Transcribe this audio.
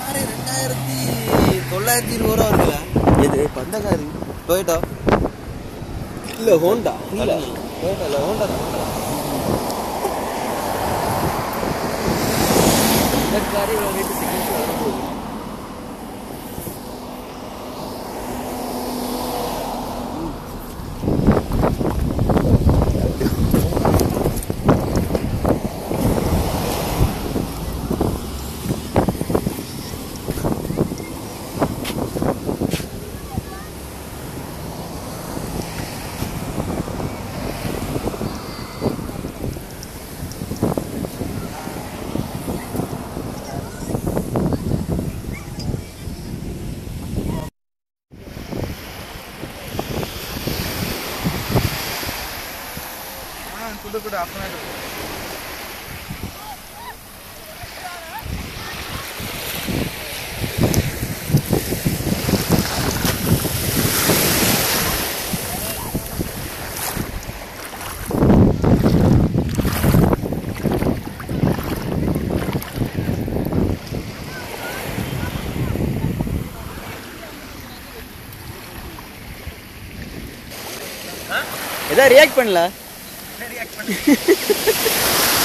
காரே ரெண்டாயிரத்தி தொள்ளாயிரத்தி இருபது ரூபா இருக்குல்ல எது இப்போ அந்த காரு டொயோட்டா இல்லை ஹோண்டா இல்ல டொயோட்டா இல்லை ஹோண்டா தான் இந்த காரு இவ்வளோ ரேட்டு செகண்ட் வரப்போகுது கொடு கொடு அப்படின்னா எதாவது ரியாக்ட் பண்ணல ரியாக்ட் பண்ணி